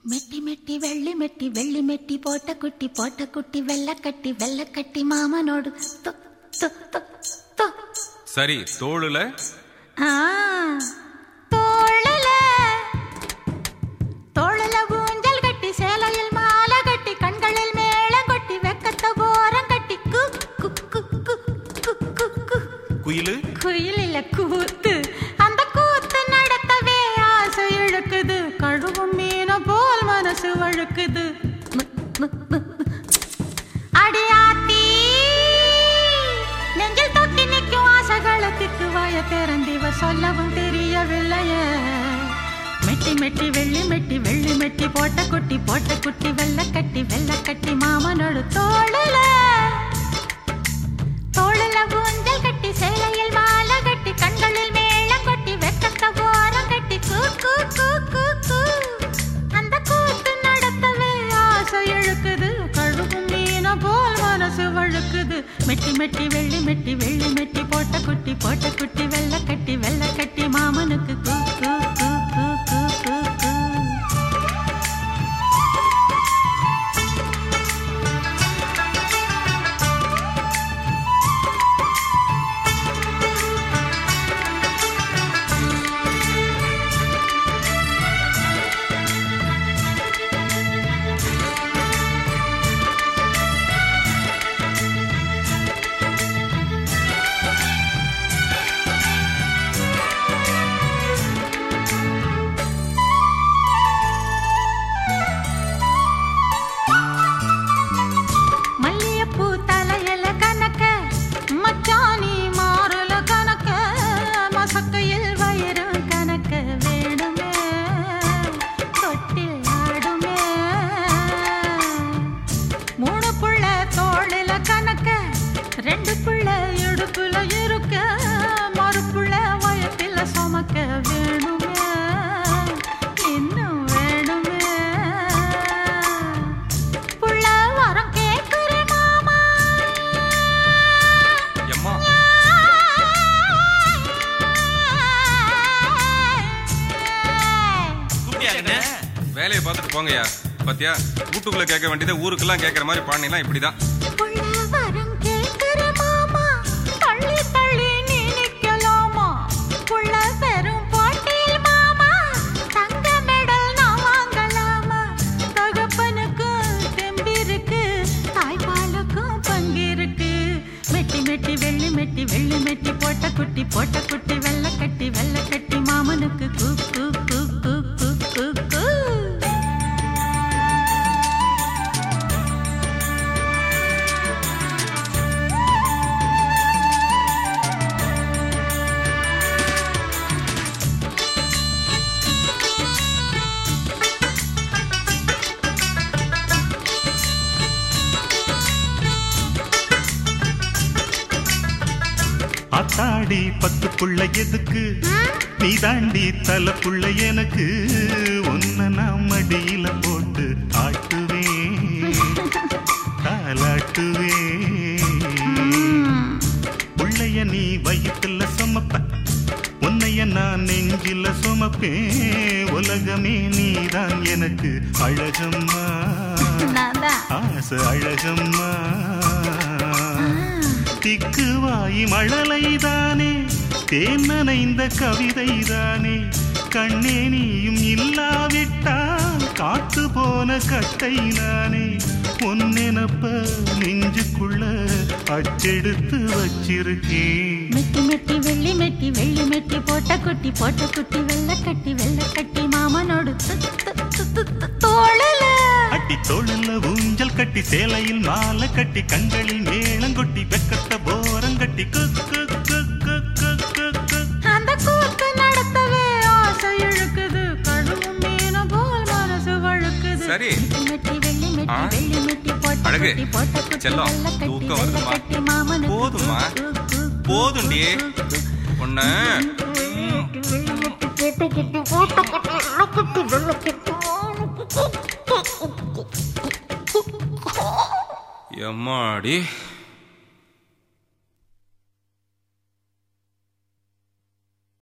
மெட்டி மெட்டி வெள்ளி மெட்டி வெள்ளி மெட்டி போட்ட குட்டி போட்ட குட்டி வெள்ள கட்டி வெள்ள கட்டி மாமனோடு தொ, தொ, தொ, தொ. சரி தோளுல ஆ, தோளுல தோளுல ஊஞ்சல் கட்டி சேலையில் மாலை கட்டி கண்களில் மேளம் கொட்டி வெக்கத்த ஓரம் கட்டி கு கு கு கு கு கு கு குயிலு குயில் இல்ல கூத்து அந்த கூத்து நடக்கவே ஆசை இழுக்குது கழுவும் மீன போல் மனசு வழுக்குது மு, மு, மு, மு. அடி ஆத்தி நெஞ்சில் தொட்டி நிற்கும் ஆசைகளத்துக்கு வாய திறந்திவ சொல்லவும் தெரியவில்லையே மெட்டி மெட்டி வெள்ளி மெட்டி வெள்ளி மெட்டி போட்ட குட்டி போட்ட குட்டி வெள்ள கட்டி வெள்ள கட்டி மாமனோடு தோளுல தோளுல ஊஞ்சல் கட்டி சேலையில் மாலை கட்டி கண்களில் மேளம் கொட்டி வெக்கத்த ஓரம் கட்டி கூ கூ கூ கூ கூ அந்த கூத்து நடத்தவே ஆசை இழுக்குது கழுகும் மீன போல் மனசு வழுக்குது மெட்டி மெட்டி வெள்ளி மெட்டி வெள்ளி மெட்டி போட்ட குட்டி போட்ட குட்டி வெள்ள கட்டி வெள்ள கட்டி மாமனுக்கு கூ கூ கூ கூ கூ கூ கூ மல்லியப்பூ தலையில கணக்க மச்சானி மாறுல கணக்க மசக்கையில் வயிறும் கணக்க வேணுமே தொட்டில் ஆடுமே மூணு புள்ள தோளில கணக்க ரெண்டு புள்ள இடுப்புல இருக்க மறுப்புள்ள வயத்தில சுமக்க வேணுமே இன்னும் வேணுமே புள்ள வரம் கேக்குறே மாமா எம்மா வேலையை பார்த்துட்டு போங்கய்யா பாத்தியா வீட்டுக்குள்ள கேட்க வேண்டியதை ஊருக்கெல்லாம் கேட்கற மாதிரி பாடினா இப்படிதான் புள்ள வரம் கேக்குறே மாமா தள்ளி தள்ளி நீ நிக்கலாமா புள்ள பெரும் போட்டியில் மாமா தங்க மெடல் நான் வாங்கலாமா தகப்பனுக்கும் தெம்பிருக்கு தாய்ப்பாலுக்கும் பங்கிருக்கு மெட்டி மெட்டி வெள்ளி மெட்டி வெள்ளி மெட்டி போட்ட குட்டி போட்ட குட்டி வெள்ள கட்டி வெள்ள கட்டி மாமனுக்கு கூ கூ கூ கூ கூ கூ கூ அத்தாடி பத்து புள்ள எதுக்கு நீ தாண்டி தலை புள்ள எனக்கு உன்னை நான் மடியில போட்டு ஆட்டுவேன் தாலாட்டுவேன் புள்ளைய நீ வயிற்றுல சுமப்ப உன்னைய நான் நெஞ்சில சுமப்பேன் உலகமே நீதான் எனக்கு அழகம்மா நான் தான் ஆசை அழகம்மா திக்கு வாயி மழலைதானே தேன் நனைந்த கவிதைதானே கண்ணே நீயும் இல்லாவிட்டால் காத்து போன கட்டை நானே பொன்னெனப்ப நெஞ்சுக்குள்ள அச்செடுத்து வச்சிருக்கேன் மெட்டி மெட்டி வெள்ளி மெட்டி வெள்ளி மெட்டி போட்ட குட்டி போட்ட குட்டி வெள்ள கட்டி வெள்ள கட்டி மாமனோடு து, து, து, து, து, தோளுல அட்டி தோழல்ல ஊஞ்சல் கட்டி சேலையில் மாலை கட்டி கண்களில் மேளங்கொட்டி வெக்கத்த போரங்கட்டி குக்கு குக்கு குக்கு குக்கு அந்த கூத்து நடத்தவே ஆசை இழுக்குது கழுவும் மீன போல் மனசு வழுக்குது சரி. மெட்டி மெட்டி வெள்ளி மெட்டி ஆ? வெள்ளி மெட்டி போட்ட அழகு. குட்டி போட்ட குட்டி செல்லம், வெள்ள கட்டி தூக்கம் வெள்ள வருதும்மா. கட்டி மாமனுக்கு போதும்மா. கு, கு, கு, கு, போதும்டி. கு, கு, கு. உன்ன வெள்ளி மெட்டி போட்ட குட்டி போட்ட குட்டி வெள்ள கட்டி வெள்ள கட்டி மாமனுக்கு கு, கு, கு, கு, கு. எம்மாடி